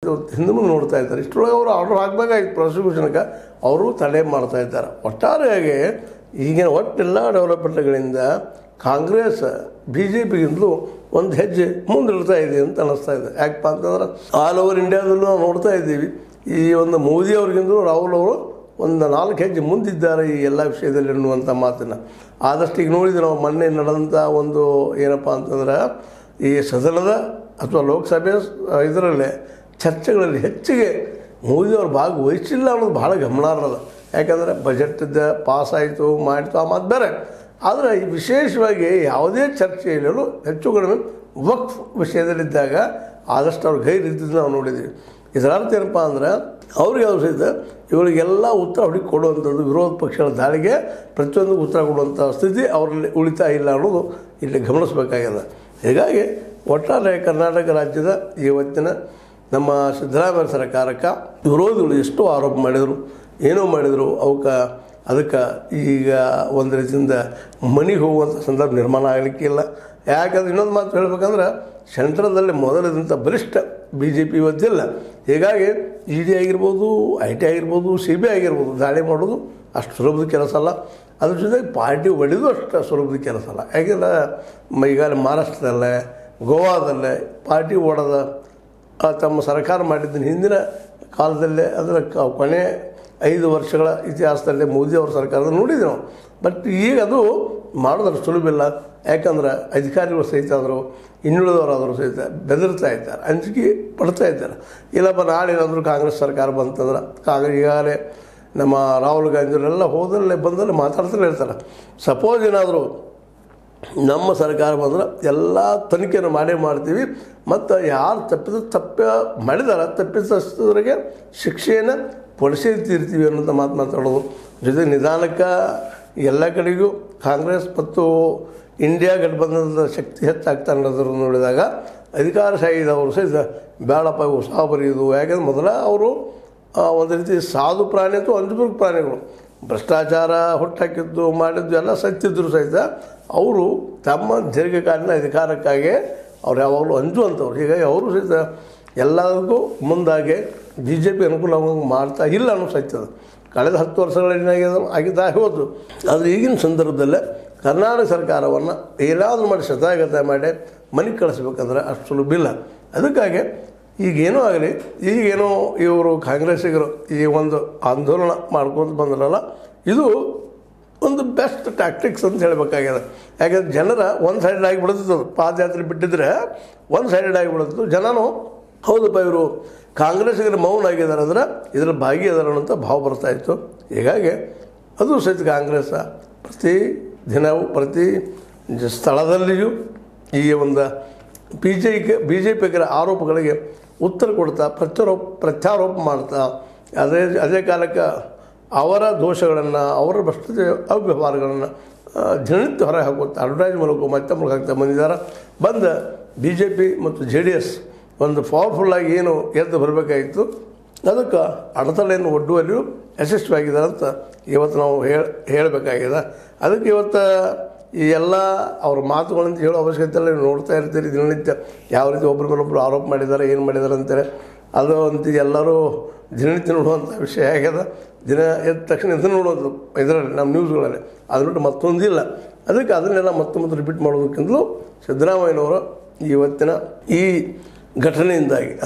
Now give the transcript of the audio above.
ಮತ್ತು ಹಿಂದೆ ಮುಂದೆ ನೋಡ್ತಾ ಇದ್ದಾರೆ ಇಷ್ಟರೊಳಗೆ ಅವರು ಆರ್ಡರ್ ಹಾಕಬೇಕಾಗಿತ್ತು ಪ್ರಾಸಿಕ್ಯೂಷನ್ಗೆ ಅವರು ತಡೆ ಮಾಡ್ತಾ ಇದ್ದಾರೆ ಒಟ್ಟಾರೆಯಾಗಿ ಈಗಿನ ಒಟ್ಟೆಲ್ಲ ಡೆವಲಪ್ಮೆಂಟ್ಗಳಿಂದ ಕಾಂಗ್ರೆಸ್ ಬಿ ಜೆ ಪಿಗಿಂತಲೂ ಒಂದು ಹೆಜ್ಜೆ ಮುಂದಿಡ್ತಾ ಇದೆ ಅಂತ ಅನ್ನಿಸ್ತಾ ಇದೆ ಯಾಕಪ್ಪ ಅಂತಂದ್ರೆ ಆಲ್ ಓವರ್ ಇಂಡಿಯಾದಲ್ಲೂ ನಾವು ನೋಡ್ತಾ ಇದ್ದೀವಿ ಈ ಒಂದು ಮೋದಿ ಅವ್ರಿಗಿಂತಲೂ ರಾಹುಲ್ ಅವರು ಒಂದು ನಾಲ್ಕು ಹೆಜ್ಜೆ ಮುಂದಿದ್ದಾರೆ ಈ ಎಲ್ಲ ವಿಷಯದಲ್ಲಿ ಅನ್ನುವಂಥ ಮಾತನ್ನು ಆದಷ್ಟು ಈಗ ನೋಡಿದ್ವಿ ನಾವು ಮೊನ್ನೆ ನಡೆದಂಥ ಒಂದು ಏನಪ್ಪ ಅಂತಂದ್ರೆ ಈ ಸದನದ ಅಥವಾ ಲೋಕಸಭೆ ಇದರಲ್ಲೇ ಚರ್ಚೆಗಳಲ್ಲಿ ಹೆಚ್ಚಿಗೆ ಮೋದಿಯವರು ಭಾಗವಹಿಸಿಲ್ಲ ಅನ್ನೋದು ಭಾಳ ಗಮನಾರ್ಹದ ಯಾಕಂದರೆ ಬಜೆಟ್ದ ಪಾಸ್ ಆಯಿತು ಮಾಡಿತು ಆ ಮಾತು ಬೇರೆ ಆದರೆ ಈ ವಿಶೇಷವಾಗಿ ಯಾವುದೇ ಚರ್ಚೆಯಲ್ಲೂ ಹೆಚ್ಚು ಕಡಿಮೆ ವಕ್ಫ್ ವಿಷಯದಲ್ಲಿದ್ದಾಗ ಆದಷ್ಟು ಅವ್ರ ಗೈರಿದ್ದದ್ದು ನಾವು ನೋಡಿದ್ದೀವಿ ಇದರ ಅರ್ಥ ಏನಪ್ಪ ಅಂದ್ರೆ ಅವ್ರಿಗೆ ಯಾವ ಸಹಿತ ಇವರಿಗೆಲ್ಲ ಉತ್ತರ ಹುಡುಕಿ ಕೊಡುವಂಥದ್ದು ವಿರೋಧ ಪಕ್ಷಗಳ ದಾಳಿಗೆ ಪ್ರತಿಯೊಂದು ಉತ್ತರ ಕೊಡುವಂಥ ಸ್ಥಿತಿ ಅವರಲ್ಲಿ ಉಳಿತಾ ಇಲ್ಲ ಅನ್ನೋದು ಇಲ್ಲಿ ಗಮನಿಸಬೇಕಾಗಿದೆ ಹೀಗಾಗಿ ಒಟ್ಟಾರೆ ಕರ್ನಾಟಕ ರಾಜ್ಯದ ಇವತ್ತಿನ ನಮ್ಮ ಸಿದ್ದರಾಮಯ್ಯ ಸರ್ಕಾರಕ್ಕೆ ವಿರೋಧಿಗಳು ಎಷ್ಟೋ ಆರೋಪ ಮಾಡಿದರು ಏನೋ ಮಾಡಿದರು ಅವಕ್ಕೆ ಅದಕ್ಕೆ ಈಗ ಒಂದು ರೀತಿಯಿಂದ ಮನೆಗೆ ಹೋಗುವಂಥ ಸಂದರ್ಭ ನಿರ್ಮಾಣ ಆಗಲಿಕ್ಕಿಲ್ಲ ಯಾಕಂದ್ರೆ ಇನ್ನೊಂದು ಮಾತು ಹೇಳ್ಬೇಕಂದ್ರೆ ಸೆಂಟ್ರದಲ್ಲಿ ಮೊದಲಿದಂಥ ಬಲಿಷ್ಠ ಬಿ ಜೆ ಪಿ ಇವತ್ತಿಲ್ಲ ಹೀಗಾಗಿ ಇ ಡಿ ಆಗಿರ್ಬೋದು ಐ ಟಿ ಆಗಿರ್ಬೋದು ಸಿ ಬಿ ಆಗಿರ್ಬೋದು ದಾಳಿ ಮಾಡೋದು ಅಷ್ಟು ಸುಲಭದ ಕೆಲಸ ಅಲ್ಲ ಅದ್ರ ಜೊತೆಗೆ ಪಾರ್ಟಿ ಒಡೆದು ಅಷ್ಟು ಸುಲಭದ ಕೆಲಸ ಅಲ್ಲ ಯಾಕೆಂದ್ರೆ ಮ- ಈಗಾಗಲೇ ಮಹಾರಾಷ್ಟ್ರದಲ್ಲೇ ಗೋವಾದಲ್ಲೇ ಪಾರ್ಟಿ ಓಡದ ಆ ತಮ್ಮ ಸರ್ಕಾರ ಮಾಡಿದ್ದನ್ನು ಹಿಂದಿನ ಕಾಲದಲ್ಲೇ ಅದರ ಕ- ಕೊನೆ ಐದು ವರ್ಷಗಳ ಇತಿಹಾಸದಲ್ಲೇ ಮೋದಿ ಅವ್ರ ಸರ್ಕಾರದ ನೋಡಿದ್ವಿ ನಾವು ಬಟ್ ಈಗ ಅದು ಮಾಡೋದ್ರ ಸುಲಭ ಇಲ್ಲ ಯಾಕಂದ್ರೆ ಅಧಿಕಾರಿಗಳು ಸಹಿತ ಆದರು ಇನ್ನುಳಿದವರಾದರೂ ಸಹಿತ ಬೆದರ್ತಾ ಇದ್ದಾರೆ ಅಂಜಿಕೆ ಪಡ್ತಾ ಇದ್ದಾರೆ ಇಲ್ಲಪ್ಪ ನಾಳೆ ಏನಾದರೂ ಕಾಂಗ್ರೆಸ್ ಸರ್ಕಾರ ಬಂತಂದ್ರೆ ಕಾಂಗ್ರೆಸ್ ಈಗಾಗಲೇ ನಮ್ಮ ರಾಹುಲ್ ಗಾಂಧಿಯವರೆಲ್ಲ ಹೋದಲ್ಲೇ ಬಂದಲ್ಲೇ ಮಾತಾಡ್ತಾನೆ ಇರ್ತಾರೆ ಸಪೋಸ್ ಏನಾದರೂ ನಮ್ಮ ಸರ್ಕಾರ ಬಂದ್ರೆ ಎಲ್ಲ ತನಿಖೆಯನ್ನು ಮಾಡೇ ಮಾಡ್ತೀವಿ ಮತ್ತು ಯಾರು ತಪ್ಪಿದ ತಪ್ಪ ಮಾಡಿದಾರ ತಪ್ಪಿತಸ್ಥರಿಗೆ ಶಿಕ್ಷೆಯನ್ನು ಕೊಡಿಸೇ ತೀರ್ತೀವಿ ಅನ್ನೋಂಥ ಮಾತು ಮಾತಾಡೋದು ಜೊತೆ ನಿಧಾನಕ್ಕೆ ಎಲ್ಲ ಕಡೆಗೂ ಕಾಂಗ್ರೆಸ್ ಮತ್ತು ಇಂಡಿಯಾ ಗಠಬಂಧನದ ಶಕ್ತಿ ಹೆಚ್ಚಾಗ್ತಾ ಅನ್ನೋದನ್ನು ನೋಡಿದಾಗ ಅಧಿಕಾರಶಾಹಿದವರು ಸಹಿತ ಬೇಡಪ್ಪ ಇವು ಉತ್ಸಾಹ ಬರೆಯೋದು ಯಾಕಂದ್ರೆ ಮೊದಲ ಅವರು ಆ, ಒಂದು ರೀತಿ ಸಾಧು ಪ್ರಾಣಿ ಅಥವಾ ಅಂಜುಬುರ್ಗ ಪ್ರಾಣಿಗಳು ಭ್ರಷ್ಟಾಚಾರ ಹುಟ್ಟಾಕಿದ್ದು ಮಾಡಿದ್ದು ಎಲ್ಲ ಸತ್ತಿದ್ರು ಸಹಿತ ಅವರು ತಮ್ಮ ದೀರ್ಘಕಾಲೀನ ಅಧಿಕಾರಕ್ಕಾಗಿ ಅವ್ರು ಯಾವಾಗಲೂ ಅಂಜುವಂಥವ್ರು ಹೀಗಾಗಿ ಅವರು ಸಹಿತ ಎಲ್ಲದಕ್ಕೂ ಮುಂದಾಗಿ ಬಿ ಜೆ ಪಿ ಅನುಕೂಲವಾಗಿ ಮಾಡ್ತಾ ಇಲ್ಲ ಅನ್ನೋ ಸತ್ಯದ ಕಳೆದ ಹತ್ತು ವರ್ಷಗಳಲ್ಲಿ ಏನಾಗಿದೆ ಆಗಿದ್ದಾಗ ಹೋದ್ರು ಆದರೆ ಈಗಿನ ಸಂದರ್ಭದಲ್ಲೇ ಕರ್ನಾಟಕ ಸರ್ಕಾರವನ್ನು ಏನಾದರೂ ಮಾಡಿ ಶತಾಗತ ಮಾಡಿ ಮನೆಗೆ ಕಳಿಸ್ಬೇಕಂದ್ರೆ ಅಷ್ಟು ಸುಲಭ ಇಲ್ಲ ಅದಕ್ಕಾಗಿ ಈಗೇನೋ ಆಗಲಿ ಈಗೇನೋ ಇವರು ಕಾಂಗ್ರೆಸ್ಸಿಗರು ಈ ಒಂದು ಆಂದೋಲನ ಮಾಡ್ಕೊಂಡು ಬಂದ್ರಲ್ಲ ಇದು ಒಂದು ಬೆಸ್ಟ್ ಟ್ಯಾಕ್ಟಿಕ್ಸ್ ಅಂತ ಹೇಳಬೇಕಾಗ್ಯದ ಯಾಕಂದ್ರೆ ಜನರ ಒಂದು ಸೈಡೆಡ್ ಆಗಿಬಿಡ್ತದೆ ಅದು ಪಾದಯಾತ್ರೆ ಬಿಟ್ಟಿದ್ರೆ ಒಂದು ಸೈಡೆಡ್ ಆಗಿಬಿಡ್ತು ಜನನು ಹೌದಪ್ಪ ಇವರು ಕಾಂಗ್ರೆಸ್ಸಿಗರು ಮೌನ ಆಗಿದ್ದಾರೆ ಅಂದ್ರೆ ಇದರ ಭಾಗಿಯಾದಾರ ಅಂತ ಭಾವ ಬರ್ತಾ ಇತ್ತು ಹೀಗಾಗಿ ಅದು ಸಹಿತ ಕಾಂಗ್ರೆಸ್ ಪ್ರತಿ ದಿನವೂ ಪ್ರತಿ ಜ- ಸ್ಥಳದಲ್ಲಿಯೂ ಈ ಒಂದು ಬಿ ಜೆ ಬಿ ಜೆ ಪಿಗರ ಆರೋಪಗಳಿಗೆ ಉತ್ತರ ಕೊಡ್ತಾ ಪ್ರತ್ಯಾರೋಪ ಪ್ರತ್ಯಾರೋಪ ಮಾಡ್ತಾ ಅದೇ ಅದೇ ಕಾಲಕ್ಕೆ ಅವರ ದೋಷಗಳನ್ನು ಅವರ ಭ್ರಷ್ಟತೆ ಅವ್ಯವಹಾರಗಳನ್ನು ಆ, ದಿನನಿತ್ಯ ಹೊರಗೆ ಹಾಕುತ್ತಾ ಅಡ್ವರ್ಟೈಸ್ ಮೂಲಕ ಮತ್ತೆ ಮೂಲಕ ಹಾಕ್ತಾ ಬಂದಿದ್ದಾರೆ ಬಂದ ಬಿ ಜೆ ಪಿ ಮತ್ತು ಜೆ ಡಿ ಎಸ್ ಒಂದು ಪವರ್ಫುಲ್ಲಾಗಿ ಏನು ಎದ್ದು ಬರಬೇಕಾಗಿತ್ತು ಅದಕ್ಕೆ ಅಡೆತಡೆಯನ್ನು ಒಡ್ಡುವಲ್ಲಿಯೂ ಯಶಸ್ವಿಯಾಗಿದ್ದಾರೆ ಅಂತ ಇವತ್ತು ನಾವು ಹೇಳ ಹೇಳಬೇಕಾಗಿದೆ ಅದಕ್ಕೆ ಇವತ್ತು ಈ ಎಲ್ಲ ಅವ್ರ ಮಾತುಗಳಂತ ಹೇಳೋ ಅವಶ್ಯಕತೆ ಇಲ್ಲ ನೀವು ನೋಡ್ತಾ ಇರ್ತೀರಿ ದಿನನಿತ್ಯ ಯಾವ ರೀತಿ ಒಬ್ಬರ ಮೇಲೆ ಒಬ್ಬರು ಆರೋಪ ಮಾಡಿದ್ದಾರೆ ಏನು ಮಾಡಿದ್ದಾರೆ ಅಂತಾರೆ ಅದು ಅಂತ ಎಲ್ಲರೂ ದಿನನಿತ್ಯ ನೋಡುವಂಥ ವಿಷಯ ಆಗ್ಯದ ದಿನ ಎದ್ದ ತಕ್ಷಣ ಇದನ್ನು ನೋಡೋದು ಇದರಲ್ಲಿ ನಮ್ಮ ನ್ಯೂಸ್ಗಳಲ್ಲಿ ಅದು ಬಿಟ್ಟು ಮತ್ತೊಂದಿಲ್ಲ ಅದಕ್ಕೆ ಅದನ್ನೆಲ್ಲ ಮತ್ತೆ ಮತ್ತೆ ರಿಪೀಟ್ ಮಾಡೋದಕ್ಕಿಂತಲೂ ಸಿದ್ದರಾಮಯ್ಯನವರು ಇವತ್ತಿನ ಈ ಘಟನೆಯಿಂದಾಗಿ